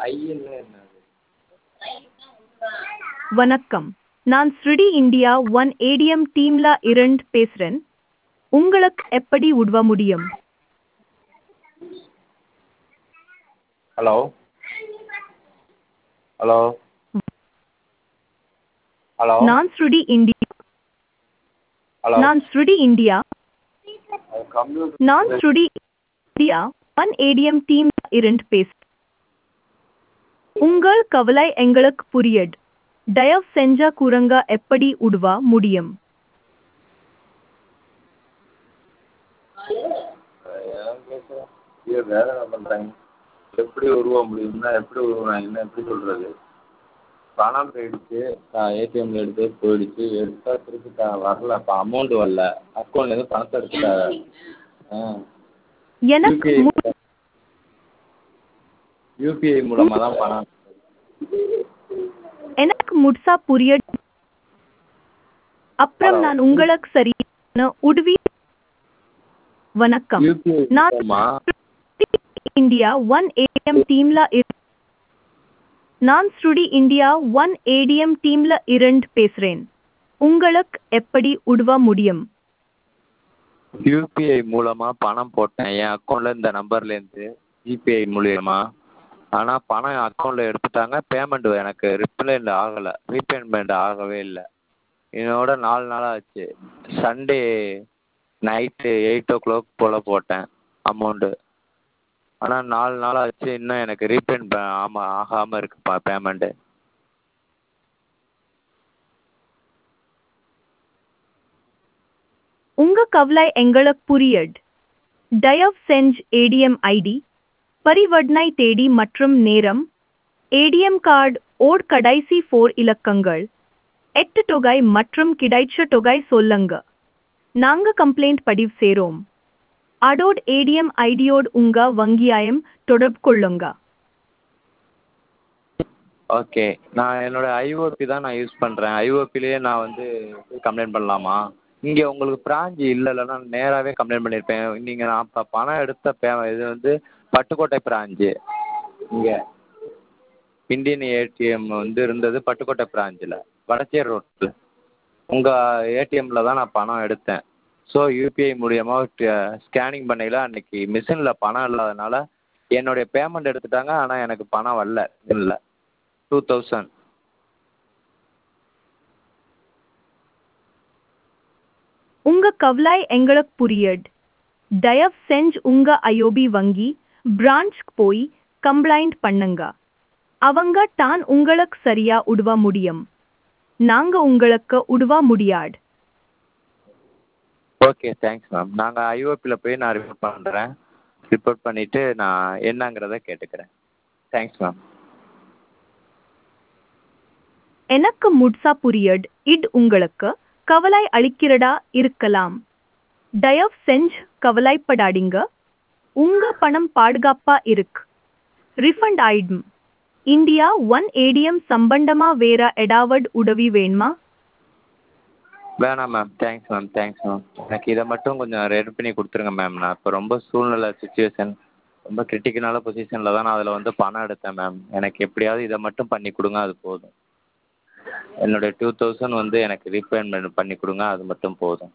ஐஎன்னா என்னது வணக்கம் நான் ஸ்ருடி இந்தியா ஒன் ஏடிஎம் டீம்ல இருந்து பேசுறேன் உங்களுக்கு எப்படி உதவ முடியும் ஹலோ ஹலோ ஹலோ நான் ஸ்ருடி இந்தியா ஹலோ நான் ஸ்ருடி இந்தியா அது கம்ப்யூட்டர் நான் ஸ்ருடி இந்தியா ஒன் ஏடிஎம் டீம் இருந்து பேசுறேன் உங்கள் கவலை எங்களுக்கு புரியட் தயவு செஞ்சா கூறுங்க எப்படி உதவ முடியும் ஏன் பேசுகிறேன் ஐயோ வேதனை பண்ணுறாங்க எப்படி உருவ முடியும்னா எப்படி உருவாங்கன்னா எப்படி சொல்கிறது பணம் போயிடுச்சு ஏடிஎம்ல எடுத்து போயிடுச்சு எடுத்தா திருப்பி த வரல இப்போ அமௌண்ட் வரல அக்கௌண்ட்லேருந்து பணத்தை எடுத்துட்டாங்க ஆ எனக்கு யூபிஐ மு- யூபிஐ மூலமாக தான் பணம் எனக்கு முட்சா புரியட் அப்புறம் Hello. நான் உங்களுக்கு சரியான உதவி வணக்கம் யூபிஐ நான் மூலமாக இந்தியா ஒன் ஏடிஎம் டீம்ல இரு- நான் ஸ்ருடி இந்தியா ஒன் ஏடிஎம் டீம்ல இருந்து பேசுறேன் உங்களுக்கு எப்படி உதவ முடியும் யூபிஐ மூலமாக பணம் போட்டேன் என் அக்கௌண்ட்டில் இந்த நம்பர்லேருந்து யூபிஐ மூலியமா ஆனால் பணம் என் அக்கௌண்ட்டில் எடுத்துட்டாங்க பேமெண்ட் எனக்கு ரிப்ளைண்ட் ஆகலை ரீபேமெண்ட் ஆகவே இல்லை இதோட நாலு நாள் ஆச்சு Sunday night eight o'clock போல் போட்டேன் அமௌண்ட்டு ஆனால் நாலு நாள் ஆச்சு இன்னும் எனக்கு ரீபேண்ட் ஆமாம் ஆகாமல் இருக்குப்பா பேமெண்ட்டு உங்க கவலை எங்களுக்கு புரியட் தயவு செஞ்சு ஏடிஎம் ஐடி பரிவர்த்தனை தேதி மற்றும் நேரம் ஏடிஎம் கார்டு ஓட் கடைசி ஃபோர் இலக்கங்கள் எட்டு தொகை மற்றும் கிடைச்ச தொகை சொல்லுங்க நாங்க கம்ப்ளைண்ட் பதிவு செய்றோம் அதோட ஏடிஎம் ஐடியோடு உங்க வங்கியாயம் தொடர்பு கொள்ளுங்க ஓகே நான் என்னோட ஐஓபி தான் நான் யூஸ் பண்ணுறேன் ஐஓபிலேயே நான் வந்து கம்ப்ளைண்ட் பண்ணலாமா இங்கே உங்களுக்கு பிரான்ச் இல்லைல்ல நான் நேராகவே கம்ப்ளைண்ட் பண்ணியிருப்பேன் நீங்கள் நான் இப்போ பணம் எடுத்த பே இது வந்து பட்டுக்கோட்டை பிரான்ச்சு இங்கே இந்தியன் ஏடிஎம் வந்து இருந்தது பட்டுக்கோட்டை பிரான்ச்சில் வடச்சேரி ரோட்டில் உங்கள் ஏடிஎம்மில் தான் நான் பணம் எடுத்தேன் ஸோ யூபிஐ மூலியமாக ஸ்கேனிங் பண்ணையில் அன்னைக்கு மிஷினில் பணம் இல்லாதனால என்னுடைய பேமெண்ட் எடுத்துட்டாங்க ஆனால் எனக்கு பணம் வரல இல்லை டூ தௌசண்ட் உங்க கவலை எங்களுக்கு புரியட் தயவு செஞ்சு உங்க ஐஓபி வங்கி பிரான்ச்க்கு போய் கம்ப்ளைண்ட் பண்ணுங்க அவங்க தான் உங்களுக்கு சரியா உதவ முடியும் நாங்க உங்களுக்கு உதவ முடியாது ஓகே தேங்க்ஸ் மேம் நாங்கள் ஐஓபியில் போய் நான் ரிப்போர்ட் பண்ணுறேன் ரிப்போர்ட் பண்ணிவிட்டு நான் என்னங்கிறத கேட்டுக்கிறேன் தேங்க்ஸ் மேம் எனக்கு முட்சா புரியட் இட் உங்களுக்கு கவலை அளிக்கிறதா இருக்கலாம் தயவு செஞ்சு கவலைப்படாதீங்க உங்க பணம் பாதுகாப்பா இருக்கு ரிஃபண்ட் ஆயிடும் இந்தியா ஒன் ஏடிஎம் சம்பந்தமா வேற ஏதாவது உதவி வேணுமா வேணாம் ma'am thanks ma'am thanks ma'am எனக்கு இதை மட்டும் கொஞ்சம் ரெடி பண்ணி கொடுத்துருங்க மேம் நான் இப்போ ரொம்ப சூழ்நிலை சுச்சுவேஷன் ரொம்ப கிரிட்டிக்கலான பொசிஷனில் தான் நான் அதில் வந்து பணம் எடுத்தேன் மேம் எனக்கு எப்படியாவது இதை மட்டும் பண்ணி கொடுங்க அது போதும் என்னுடைய டூ தௌசண்ட் வந்து எனக்கு ரீபேமெண்ட் பண்ணி கொடுங்க அது மட்டும் போதும்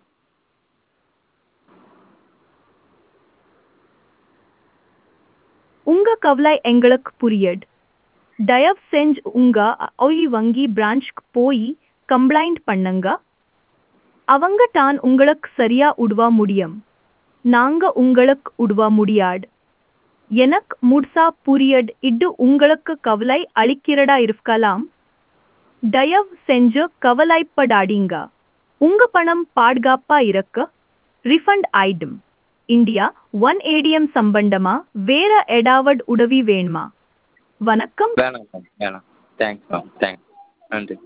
உங்க கவலை எங்களுக்கு புரியட் தயவு செஞ்சு உங்க ஐ வங்கி பிரான்ச்க்கு போய் கம்ப்ளைண்ட் பண்ணுங்க அவங்க தான் உங்களுக்கு சரியா உதவ முடியும் நாங்க உங்களுக்கு உதவ முடியாது எனக்கு முழுசா புரியட் இது உங்களுக்கு கவலை அளிக்கிறதா இருக்கலாம் தயவு செஞ்சு கவலைப்படாதீங்க உங்க பணம் பாதுகாப்பா இருக்க ரிஃபண்ட் ஆயிடும் இந்தியா ஒன் ஏடிஎம் சம்பந்தமா வேற ஏதாவது உதவி வேணுமா வணக்கம் வேணாம் மேம் வேணாம் தேங்க்ஸ் மேம் தேங்க்ஸ் நன்றி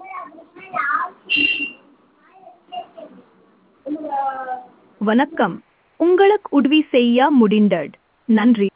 வணக்கம் உங்களுக்கு உதவி செய்ய முடிந்தது நன்றி